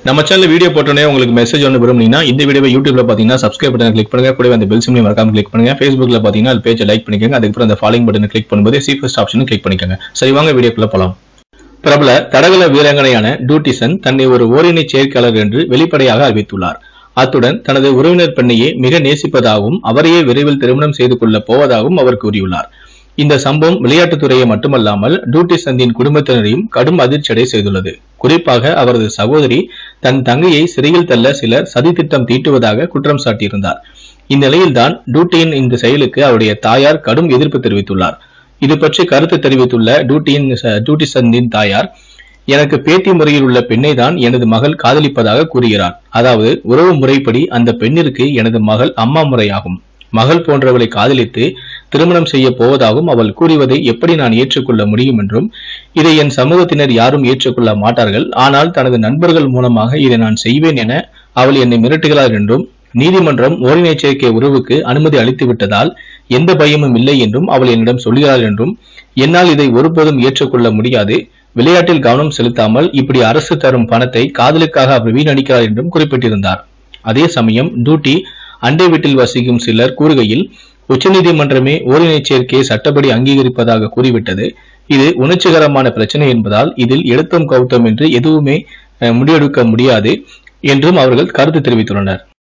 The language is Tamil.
நம்ம சேனல் வீடியோ போட்டோன்னே உங்களுக்கு மெசேஜ் ஒன்று விரும்புனீங்கன்னா இந்த வீடியோவை யூடியூப்ல பார்த்தீங்கன்னா சப்ஸ்கிரைப் பட்டன் கிளிக் பண்ணுங்க கூடவே அந்த பெல் சிம்லையும் மறக்காம கிளிக் பண்ணுங்க ஃபேஸ்புக்ல பார்த்தீங்கன்னா அது பேஜை லைக் பண்ணிக்கோங்க அதுக்கப்புறம் அந்த ஃபாலோயிங் பட்டனை கிளிக் பண்ணும்போது சி ஃபர்ஸ்ட் ஆப்ஷனும் கிளிக் பண்ணிக்கோங்க சரி வாங்க வீடியோக்குள்ள போலாம் பிரபல தடகள வீராங்கனையான டூட்டிசன் தன்னை ஒரு ஓரினை சேர்க்கையாளர் என்று வெளிப்படையாக அறிவித்துள்ளார் அத்துடன் தனது உறவினர் பெண்ணையே மிக நேசிப்பதாகவும் அவரையே விரைவில் திருமணம் செய்து கொள்ளப் போவதாகவும் அவர் கூறியுள்ளார் இந்த சம்பவம் விளையாட்டுத்துறையை மட்டுமல்லாமல் டூட்டி சந்தின் குடும்பத்தினரையும் கடும் அதிர்ச்சியடை செய்துள்ளது குறிப்பாக அவரது சகோதரி தன் தங்கையை சிறையில் தள்ள சிலர் சதித்திட்டம் தீட்டுவதாக குற்றம் சாட்டியிருந்தார் இந்நிலையில்தான் டூட்டியின் இந்த செயலுக்கு அவருடைய தாயார் கடும் எதிர்ப்பு தெரிவித்துள்ளார் இது பற்றி கருத்து தெரிவித்துள்ள டூட்டியின் டூட்டி சந்தின் தாயார் எனக்கு பேத்தி முறையில் உள்ள பெண்ணை தான் எனது மகள் காதலிப்பதாக கூறுகிறார் அதாவது உறவு முறைப்படி அந்த பெண்ணிற்கு எனது மகள் அம்மா முறையாகும் மகள் போன்றவளை காதலித்து திருமணம் செய்ய போவதாகவும் அவள் கூறுவதை எப்படி நான் ஏற்றுக்கொள்ள முடியும் என்றும் இதை என் சமூகத்தினர் யாரும் ஏற்றுக்கொள்ள மாட்டார்கள் ஆனால் தனது நண்பர்கள் மூலமாக இதை நான் செய்வேன் என அவள் என்னை மிரட்டுகிறார் என்றும் நீதிமன்றம் ஓரினை சேர்க்கை உறவுக்கு அனுமதி அளித்து விட்டதால் எந்த பயமும் இல்லை என்றும் அவள் என்னிடம் சொல்கிறாள் என்றும் என்னால் இதை ஒருபோதும் ஏற்றுக்கொள்ள முடியாது விளையாட்டில் கவனம் செலுத்தாமல் இப்படி அரசு தரும் பணத்தை காதலுக்காக அவர் வீணடிக்கிறார் என்றும் குறிப்பிட்டிருந்தார் அதே சமயம் டூட்டி அண்டை வீட்டில் வசிக்கும் சிலர் கூறுகையில் உச்சநீதிமன்றமே ஓரினை சேர்க்கையை சட்டப்படி அங்கீகரிப்பதாக கூறிவிட்டது இது உணர்ச்சிகரமான பிரச்சனை என்பதால் இதில் எடுத்தம் கவுத்தம் என்று எதுவுமே அஹ், முடிவெடுக்க முடியாது என்றும் அவர்கள் கருத்து தெரிவித்துள்ளனர்